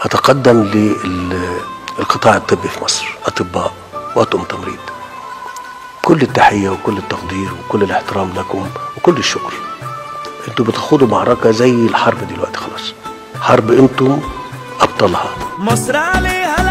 هتقدم للقطاع الطبي في مصر اطباء واطقم تمريض كل التحيه وكل التقدير وكل الاحترام لكم وكل الشكر انتوا بتخوضوا معركه زي الحرب دلوقتي خلاص حرب انتم ابطالها مصر عليها